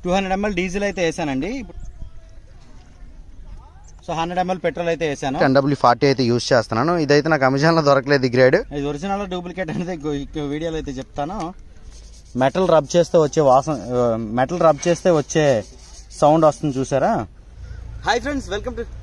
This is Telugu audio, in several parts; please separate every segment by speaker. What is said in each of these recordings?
Speaker 1: టూ హండ్రెడ్ ఎంఎల్ డీజిల్ అయితే వేసానండి సో హండ్రెడ్ ఎంఎల్ పెట్రోల్ అయితే వేసాను
Speaker 2: టెన్ డబ్ల్యూ ఫార్టీ అయితే యూస్ చేస్తున్నాను ఇదైతే నాకు అమెజాన్లో దొరకలేదు ఈ గ్రేడ్
Speaker 1: ఇది ఒరిజినల్ డూప్లికేట్ అనేది ఇంకో- ఇంకో వీడియోలో అయితే చెప్తాను మెటల్ రబ్ చేస్తే వచ్చే వాసన మెటల్ రబ్ చేస్తే వచ్చే సౌండ్ వస్తుంది చూసారా hi friends welcome to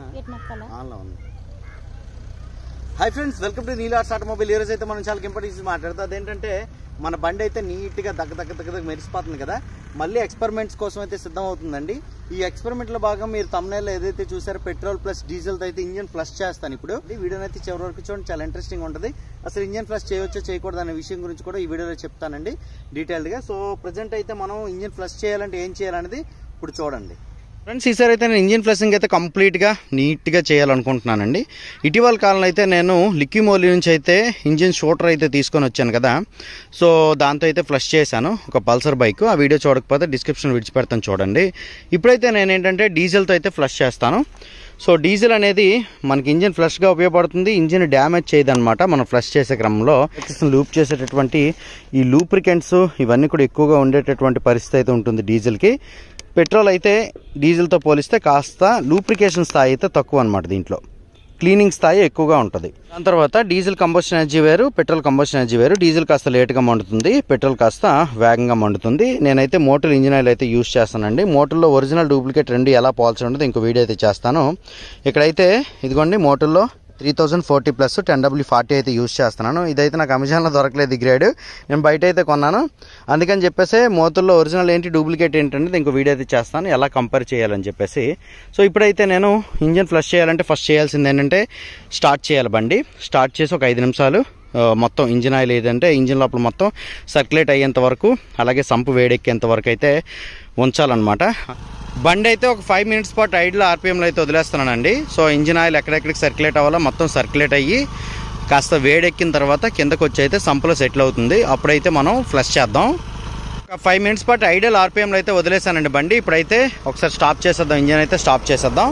Speaker 1: hi friends welcome to Neelar's automobile ఈ రోజు అయితే మనం చాలా ఇంపార్టెన్స్ మాట్లాడుతాం అదేంటంటే మన బండి అయితే నీట్గా దగ్గ దగ్గ దగ్గ దగ్గ మెరిసిపోతుంది కదా మళ్ళీ ఎక్స్పెరిమెంట్స్ కోసం అయితే సిద్ధం అవుతుందండి ఈ ఎక్స్పెరిమెంట్లో భాగం మీరు తమ్నేలో ఏదైతే చూసారో పెట్రోల్ ప్లస్ డీజిల్తో అయితే ఇంజన్ ఫ్లష్ చేస్తాను ఇప్పుడు ఈ వీడియోని అయితే చివరి వరకు చూడండి చాలా ఇంట్రెస్టింగ్ ఉంటుంది అసలు ఇంజన్ ఫ్లష్ చేయవచ్చో చేయకూడదు అనే విషయం గురించి కూడా ఈ వీడియోలో చెప్తానండి డీటెయిల్డ్గా సో ప్రజెంట్ అయితే మనం ఇంజన్ ఫ్లష్ చేయాలంటే ఏం చేయాలనేది ఇప్పుడు చూడండి ఫ్రెండ్స్ ఈసారి అయితే నేను ఇంజిన్ ఫ్లషింగ్ అయితే కంప్లీట్గా నీట్గా చేయాలనుకుంటున్నానండి ఇటీవల కాలంలో అయితే నేను లిక్విమోలి నుంచి అయితే ఇంజిన్ షూటర్ అయితే తీసుకొని వచ్చాను కదా సో దాంతో అయితే ఫ్లష్ చేశాను ఒక పల్సర్ బైక్ ఆ వీడియో చూడకపోతే డిస్క్రిప్షన్ విడిచిపెడతాను చూడండి ఇప్పుడైతే నేను ఏంటంటే డీజిల్తో అయితే ఫ్లష్ చేస్తాను సో డీజిల్ అనేది మనకి ఇంజిన్ ఫ్లష్గా ఉపయోగపడుతుంది ఇంజిన్ డ్యామేజ్ చేయదన్నమాట మనం ఫ్లష్ చేసే క్రమంలో లూప్ చేసేటటువంటి ఈ లూప్రికెంట్స్ ఇవన్నీ కూడా ఎక్కువగా ఉండేటటువంటి పరిస్థితి అయితే ఉంటుంది డీజిల్కి పెట్రోల్ అయితే డీజిల్తో పోలిస్తే కాస్త లూప్రికేషన్ స్థాయి అయితే తక్కువ అనమాట దీంట్లో క్లీనింగ్ స్థాయి ఎక్కువగా ఉంటుంది దాని తర్వాత డీజిల్ కంబషన్ ఎనర్జీ వేరు పెట్రోల్ కంబషన్ ఎనర్జీ వేరు డీజిల్ కాస్త లేట్గా మండుతుంది పెట్రోల్ కాస్త వేగంగా మండుతుంది నేనైతే మోటార్ ఇంజిన్ ఆయిల్ అయితే యూస్ చేస్తానండి మోటార్లో ఒరిజినల్ డూప్లికేట్ రెండు ఎలా పోల్చి ఉండదు ఇంకో వీడియో అయితే చేస్తాను ఇక్కడైతే ఇదిగోండి మోటార్లో three thousand forty plus ten W forty అయితే యూస్ చేస్తున్నాను ఇదైతే నాకు అమెజాన్లో దొరకలేదు ఈ గ్రేడ్ నేను బయట అయితే కొన్నాను అందుకని చెప్పేసి మోతుల్లో ఒరిజినల్ ఏంటి డూప్లికేట్ ఏంటనేది ఇంకో వీడియో అయితే చేస్తాను ఎలా కంపేర్ చేయాలని చెప్పేసి సో ఇప్పుడైతే నేను ఇంజన్ ఫ్లష్ చేయాలంటే ఫస్ట్ చేయాల్సింది ఏంటంటే స్టార్ట్ చేయాలి బండి స్టార్ట్ చేసి ఒక ఐదు నిమిషాలు ఆ, మొత్తం ఇంజిన్ ఆయిల్ ఏదంటే ఇంజిన్ లోపల మొత్తం సర్క్యులేట్ అయ్యేంత వరకు అలాగే సంపు వేడెక్కేంత వరకు అయితే ఉంచాలన్నమాట బండి అయితే ఒక ఫైవ్ మినిట్స్ పాటు ఐడ్లో ఆర్పిఎంలో అయితే వదిలేస్తున్నానండి సో ఇంజిన్ ఆయిల్ ఎక్కడెక్కడికి సర్క్యులేట్ అవ్వాలో మొత్తం సర్క్యులేట్ అయ్యి కాస్త వేడెక్కిన తర్వాత కిందకు వచ్చి అయితే సంపులో సెటిల్ అవుతుంది అప్పుడైతే మనం ఫ్లష్ చేద్దాం ఒక ఫైవ్ మినిట్స్ పాటు ఐడియల్ ఆర్పిఎంలో అయితే వదిలేసానండి బండి ఇప్పుడైతే ఒకసారి స్టాప్ చేసేద్దాం ఇంజిన్ అయితే స్టాప్ చేసేద్దాం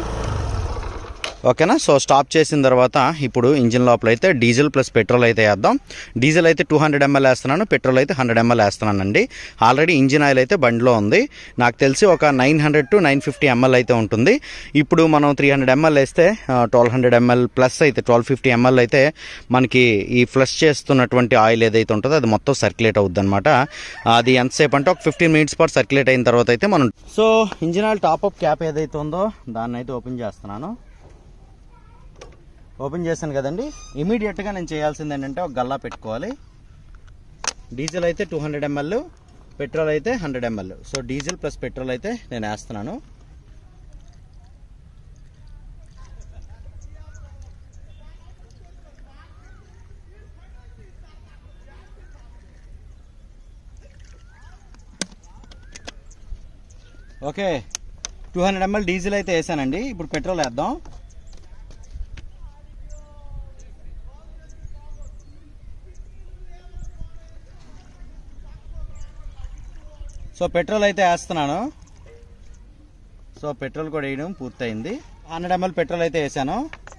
Speaker 1: ఓకేనా సో స్టాప్ చేసిన తర్వాత ఇప్పుడు ఇంజిన్ లోపల అయితే డీజిల్ ప్లస్ పెట్రోల్ అయితే వేద్దాం డీజిల్ అయితే టూ హండ్రెడ్ ఎంఎల్ వేస్తున్నాను పెట్రోల్ అయితే హండ్రెడ్ ఎంఎల్ వేస్తున్నానండి ఆల్రెడీ ఇంజిన్ ఆయిల్ అయితే బండిలో ఉంది నాకు తెలిసి ఒక nine hundred to nine fifty ML అయితే ఉంటుంది ఇప్పుడు మనం త్రీ హండ్రెడ్ ఎంఎల్ వేస్తే ట్వెల్వ్ హండ్రెడ్ ఎంఎల్ ప్లస్ అయితే ట్వెల్వ్ ఫిఫ్టీ ఎంఎల్ అయితే మనకి ఈ ఫ్లష్ చేస్తున్నటువంటి ఆయిల్ ఏదైతే ఉంటుందో అది మొత్తం సర్క్యులేట్ అవుద్ది అనమాట అది ఎంతసేపు అంటే ఒక ఫిఫ్టీన్ మినిట్స్ పాటు సర్క్యులేట్ అయిన తర్వాత అయితే మనం so engine oil top up cap ఏదైతే ఉందో దాన్ని అయితే ఓపెన్ చేస్తున్నాను ఓపెన్ చేశాను కదండి ఇమీడియట్గా నేను చేయాల్సింది ఏంటంటే ఒక గల్లా పెట్టుకోవాలి డీజిల్ అయితే టూ హండ్రెడ్ ఎంఎల్ పెట్రోల్ అయితే hundred ML so diesel plus petrol అయితే నేను వేస్తున్నాను okay two hundred ML diesel అయితే వేసానండి ఇప్పుడు పెట్రోల్ వేద్దాం సో పెట్రోల్ అయితే వేస్తున్నాను సో పెట్రోల్ కూడా వేయడం పూర్తయింది హండ్రెడ్ ఎంఎల్ పెట్రోల్ అయితే వేసాను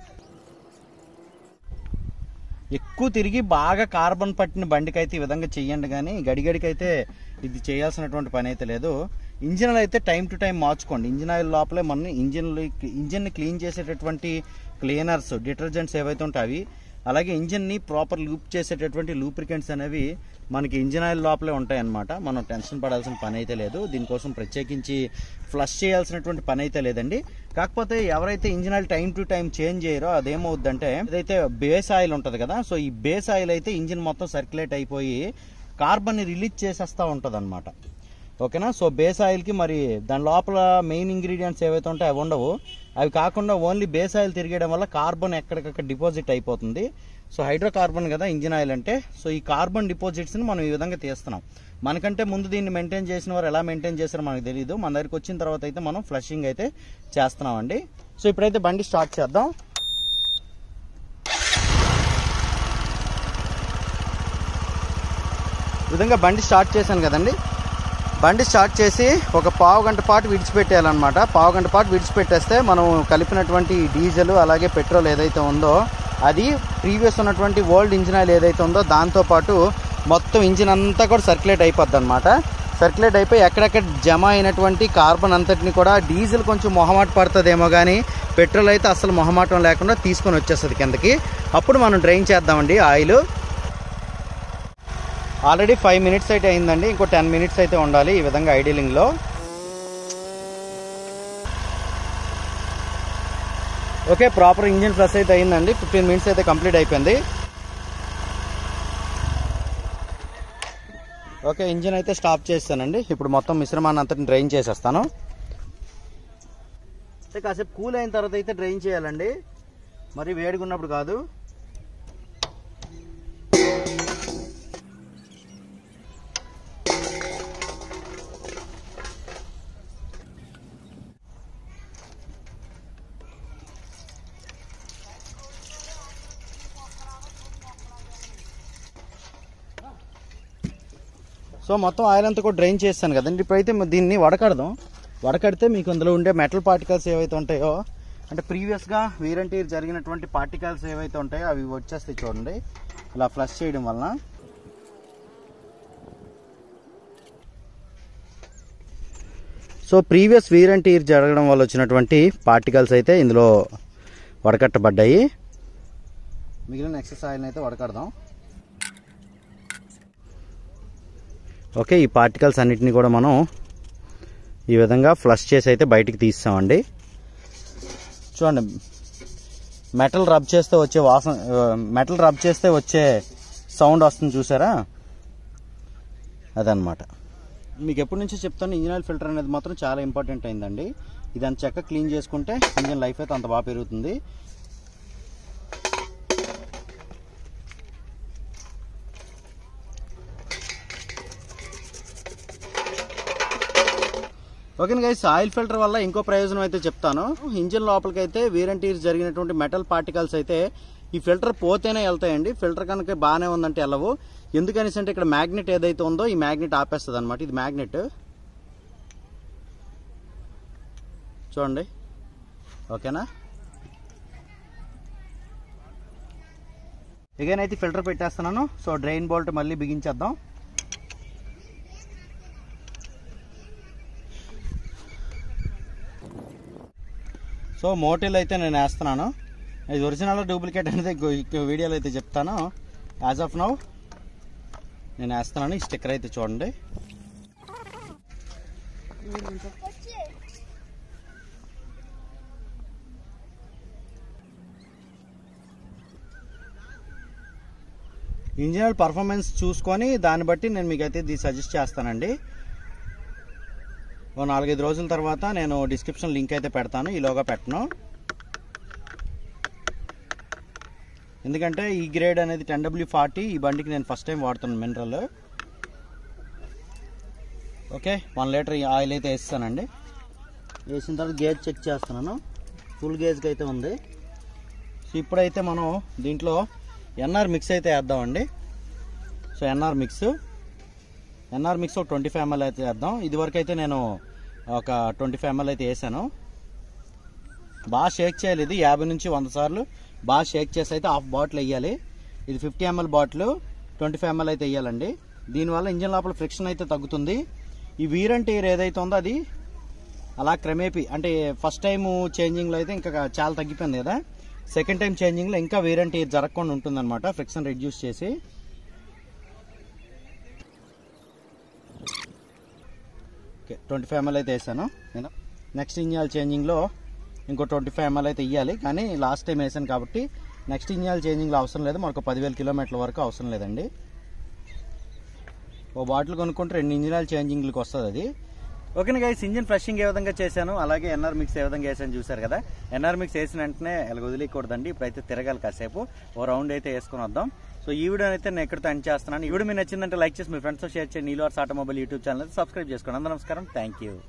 Speaker 1: ఎక్కువ తిరిగి బాగా కార్బన్ పట్టిన బండికి అయితే ఈ విధంగా చెయ్యండి కానీ గడిగడికి అయితే ఇది చేయాల్సినటువంటి పని అయితే లేదు ఇంజిన్ అయితే టైం టు టైం మార్చుకోండి ఇంజిన్ ఆయిల్ లోపలే మన ఇంజిన్ ఇంజిన్ని క్లీన్ చేసేటటువంటి క్లీనర్స్ డిటర్జెంట్స్ ఏవైతే ఉంటాయి అవి అలాగే ఇంజిన్ని ప్రాపర్ లూప్ చేసేటటువంటి లూప్రికెంట్స్ అనేవి మనకి ఇంజిన్ ఆయిల్ లోపలే ఉంటాయి అన్నమాట మనం టెన్షన్ పడాల్సిన పని అయితే లేదు దీనికోసం ప్రత్యేకించి ఫ్లష్ చేయాల్సినటువంటి పని అయితే లేదండి కాకపోతే ఎవరైతే engine oil time to time change చేయరో అదేమవుద్దంటే ఏదైతే బేస్ ఆయిల్ ఉంటుంది కదా సో ఈ బేస్ ఆయిల్ అయితే ఇంజిన్ మొత్తం సర్క్యులేట్ అయిపోయి కార్బన్ని రిలీజ్ చేసేస్తూ ఉంటుంది అనమాట ఓకేనా సో బేస్ ఆయిల్కి మరి దాని లోపల మెయిన్ ఇంగ్రీడియంట్స్ ఏవైతే ఉంటాయో అవి ఉండవు అవి కాకుండా ఓన్లీ బేస్ ఆయిల్ తిరిగేయడం వల్ల కార్బన్ ఎక్కడికక్కడ డిపాజిట్ అయిపోతుంది సో హైడ్రోకార్బన్ కదా ఇంజిన్ ఆయిల్ అంటే సో ఈ కార్బన్ డిపాజిట్స్ని మనం ఈ విధంగా తీస్తున్నాం మనకంటే ముందు దీన్ని మెయింటైన్ చేసిన వారు ఎలా మెయింటైన్ చేస్తారో మనకు తెలియదు మన దగ్గరికి వచ్చిన తర్వాత అయితే మనం ఫ్లషింగ్ అయితే చేస్తున్నామండి సో ఇప్పుడైతే బండి స్టార్ట్ చేద్దాం ఈ విధంగా బండి స్టార్ట్ చేశాను కదండి బండి స్టార్ట్ చేసి ఒక పావు గంట పాటు విడిచిపెట్టేయాలన్నమాట పావు గంట పాటు విడిచిపెట్టేస్తే మనం కలిపినటువంటి డీజిల్ అలాగే పెట్రోల్ ఏదైతే ఉందో అది ప్రీవియస్ ఉన్నటువంటి ఓల్డ్ ఇంజిన్ ఆయిల్ ఏదైతే ఉందో దాంతోపాటు మొత్తం ఇంజిన్ అంతా కూడా సర్క్యులేట్ అయిపోద్ది అనమాట సర్క్యులేట్ అయిపోయి ఎక్కడెక్కడ జమ అయినటువంటి కార్బన్ అంతటిని కూడా డీజిల్ కొంచెం మొహమాట పడుతుందేమో కానీ పెట్రోల్ అయితే అసలు మొహమాటం లేకుండా తీసుకొని వచ్చేస్తుంది కిందకి అప్పుడు మనం డ్రైన్ చేద్దామండి ఆయిల్ ఆల్రెడీ ఫైవ్ మినిట్స్ అయితే అయిందండి ఇంకో టెన్ మినిట్స్ అయితే ఉండాలి ఈ విధంగా ఐడిలింగ్లో ఓకే ప్రాపర్ ఇంజిన్ ఫ్లస్ అయితే అయిందండి ఫిఫ్టీన్ మినిట్స్ అయితే కంప్లీట్ అయిపోయింది ఓకే ఇంజిన్ అయితే స్టాప్ చేస్తానండి ఇప్పుడు మొత్తం మిశ్రమాన్ని అంతటిని డ్రైన్ చేసేస్తాను అయితే కాసేపు కూల్ అయిన తర్వాత అయితే డ్రైన్ చేయాలండి మరి వేడిగా ఉన్నప్పుడు కాదు సో మొత్తం ఆయిల్ అంతా కూడా డ్రైన్ చేస్తాను కదండి ఇప్పుడైతే మ- దీన్ని వడకడదాం వడకడితే మీకు అందులో ఉండే మెటల్ పార్టికల్స్ ఏవైతే ఉంటాయో అంటే ప్రీవియస్గా వీరంటీర్ జరిగినటువంటి పార్టికల్స్ ఏవైతే ఉంటాయో అవి వచ్చేస్తాయి చూడండి ఇలా ఫ్లష్ చేయడం వలన సో ప్రీవియస్ వీరంటీర్ జరగడం వల్ల వచ్చినటువంటి పార్టికల్స్ అయితే ఇందులో వడకట్టబడ్డాయి మిగిలిన ఎక్సెస్ ఆయిల్ని అయితే వడకడదాం ఓకే ఈ పార్టికల్స్ అన్నిటిని కూడా మనం ఈ విధంగా ఫ్లష్ చేసి అయితే బయటికి తీస్తామండి చూడండి మెటల్ రబ్ చేస్తే వచ్చే వాసన మెటల్ రబ్ చేస్తే వచ్చే సౌండ్ వస్తుంది చూసారా అదనమాట మీకు ఎప్పటి నుంచో చెప్తాను ఇంజిన్ ఆయిల్ ఫిల్టర్ అనేది మాత్రం చాలా ఇంపార్టెంట్ అయిందండి ఇది అంత చక్కగా క్లీన్ చేసుకుంటే ఇంజిన్ లైఫ్ అయితే అంత బాగా పెరుగుతుంది ఓకే గైస్ ఆయిల్ ఫిల్టర్ వల్ల ఇంకో ప్రయోజనం అయితే చెప్తాను ఇంజిన్ లోపలికైతే వీరంటీర్ జరిగినటువంటి మెటల్ పార్టికల్స్ అయితే ఈ ఫిల్టర్ పోతేనే వెళ్తాయండి ఫిల్టర్ కనుక బాగానే ఉందంటే వెళ్ళవు ఎందుకనేసి అంటే ఇక్కడ మ్యాగ్నెట్ ఏదైతే ఉందో ఈ మ్యాగ్నెట్ ఆపేస్తుంది అనమాట ఇది మ్యాగ్నెట్ చూడండి ఓకేనా ఎగైన్ అయితే ఫిల్టర్ పెట్టేస్తున్నాను సో డ్రైన్ బోల్ట్ మళ్ళీ బిగించేద్దాం సో మోటిల్ అయితే నేను వేస్తున్నాను ఇది ఒరిజినల్ డూప్లికేట్ అనేది గో- ఈ వీడియోలో అయితే చెప్తాను యాజ్ ఆఫ్ నౌ నేను వేస్తున్నాను ఈ స్టిక్కర్ అయితే చూడండి ఇంజిన్ పర్ఫార్మెన్స్ చూసుకొని దాన్ని బట్టి నేను మీకైతే ఇది సజెస్ట్ చేస్తానండి ఓ నాలుగైదు రోజుల తర్వాత నేను డిస్క్రిప్షన్ లింక్ అయితే పెడతాను ఈలోగా పెట్టను ఎందుకంటే ఈ గ్రేడ్ అనేది టెన్ డబ్ల్యూ ఫార్టీ ఈ బండికి నేను ఫస్ట్ టైం వాడుతున్నాను mineral okay one litre oil అయితే వేస్తానండి వేసిన తర్వాత గేజ్ చెక్ చేస్తున్నాను ఫుల్ గేజ్కి అయితే ఉంది సో ఇప్పుడైతే మనం దీంట్లో ఎన్ఆర్ మిక్స్ అయితే వేద్దామండి so NR mix NR mix ఒక ట్వంటీ ఫైవ్ ఎంఎల్ అయితే వేద్దాం ఇదివరకు అయితే నేను ఒక ట్వంటీ ఫైవ్ ఎంఎల్ అయితే వేసాను బాగా షేక్ చేయాలి ఇది యాభై నుంచి వంద సార్లు బాగా షేక్ చేసి అయితే హాఫ్ బాటిల్ వేయాలి ఇది fifty ML bottle twenty five ML అయితే వేయాలండి దీనివల్ల ఇంజిన్ లోపల ఫ్రిక్షన్ అయితే తగ్గుతుంది ఈ వీరంటీ ఏదైతే ఉందో అది అలా క్రమేపీ అంటే ఫస్ట్ టైం చేంజింగ్లో అయితే ఇంకా చాలా తగ్గిపోయింది కదా సెకండ్ టైం చేంజింగ్లో ఇంకా వేరంటీ జరగకుండా ఉంటుందన్నమాట ఫ్రిక్షన్ రెడ్యూస్ చేసి ఓకే ట్వంటీ ఫైవ్ ఎంఎల్ అయితే వేసాను నేను నెక్స్ట్ ఇంజిన్ చేంజింగ్లో ఇంకో ట్వంటీ ఫైవ్ ఎంఎల్ అయితే ఇవ్వాలి కానీ లాస్ట్ టైం వేసాను కాబట్టి నెక్స్ట్ ఇంజిన్ చేంజింగ్లో అవసరం లేదు మనకు పదివేల కిలోమీటర్ల వరకు అవసరం లేదండి ఓ బాటిల్ కొనుక్కుంటే రెండు ఇంజిన్ చేంజింగ్లకు వస్తుంది అది ఓకే గైస్ ఇంజిన్ ఫ్రెషింగ్ ఏ విధంగా చేశాను అలాగే ఎన్ఆర్ మిక్స్ ఏ విధంగా వేసాను చూసారు కదా ఎన్ఆర్ మిక్స్ వేసిన వెంటనే ఇలా వదిలేయకూడదండి ఇప్పుడైతే తిరగాలి కాసేపు ఓ రౌండ్ అయితే వేసుకొని వద్దాం సో ఈ వీడియో అయితే నేను ఎక్కడితో ఎండ్ చేస్తున్నాను ఈ వీడియో మీకు నచ్చిందంటే లైక్ చేసి మీ ఫ్రెండ్స్తో షేర్ చేయండి నీలో ఆటోమొబైల్ యూట్యూబ్ ఛానల్ సబ్స్క్రైబ్ చేసుకోండి అందరూ నమస్కారం థ్యాంక్ యూ